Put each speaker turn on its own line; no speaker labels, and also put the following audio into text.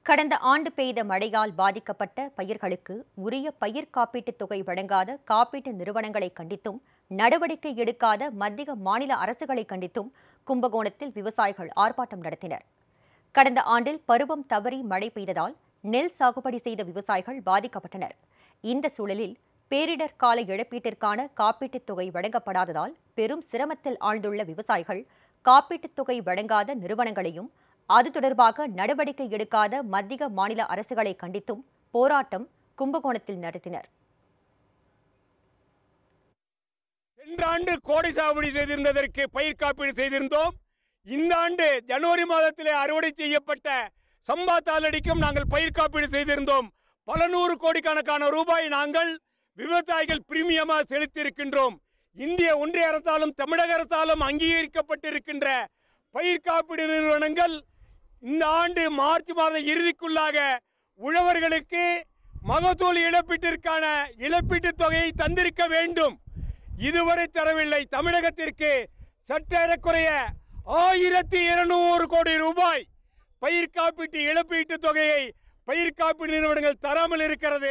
கடந்த ஆண்டு பெய்த மழையால் பாதிக்கப்பட்ட பயிர்களுக்கு உரிய பயிர் காப்பீட்டுத் தொகை வழங்காத காப்பீட்டு நிறுவனங்களை கண்டித்தும் நடவடிக்கை எடுக்காத மத்திய மாநில அரசுகளை கண்டித்தும் கும்பகோணத்தில் விவசாயிகள் ஆர்ப்பாட்டம் நடத்தினர் கடந்த ஆண்டில் பருவம் தவறி மழை பெய்ததால் நெல் சாகுபடி செய்த விவசாயிகள் பாதிக்கப்பட்டனர் இந்த சூழலில் பேரிடர் கால இழப்பீட்டிற்கான காப்பீட்டுத் தொகை வழங்கப்படாததால் பெரும் சிரமத்தில் ஆழ்ந்துள்ள விவசாயிகள் காப்பீட்டுத் தொகை வழங்காத நிறுவனங்களையும் அது தொடர்பாக நடவடிக்கை எடுக்காத மத்திய மாநில அரசுகளை கண்டித்தும் போராட்டம் கும்பகோணத்தில் நடத்தினர்
சென்ற ஆண்டு கோடை சாகுபடி செய்திருந்ததற்கு பயிர் காப்பீடு செய்திருந்தோம் இந்த ஆண்டு ஜனவரி மாதத்திலே அறுவடை செய்யப்பட்ட சம்பா தாளடிக்கும் நாங்கள் பயிர் காப்பீடு செய்திருந்தோம் பல நூறு கோடிக்கணக்கான ரூபாய் நாங்கள் விவசாயிகள் பிரீமியமாக செலுத்தியிருக்கின்றோம் இந்திய ஒன்றிய அரசாலும் தமிழக அரசாலும் அங்கீகரிக்கப்பட்டிருக்கின்ற பயிர் காப்பீடு நிறுவனங்கள் இந்த ஆண்டு மார்ச் மாத இறுதிக்குள்ளாக உழவர்களுக்கு மகசூல் இழப்பீட்டிற்கான இழப்பீட்டுத் தொகையை தந்திருக்க வேண்டும் இதுவரை தரவில்லை தமிழகத்திற்கு சற்றேறக்குறைய ஆயிரத்தி இருநூறு கோடி ரூபாய் பயிர் காப்பீட்டு இழப்பீட்டுத் தொகையை பயிர் காப்பீடு நிறுவனங்கள் தராமல் இருக்கிறது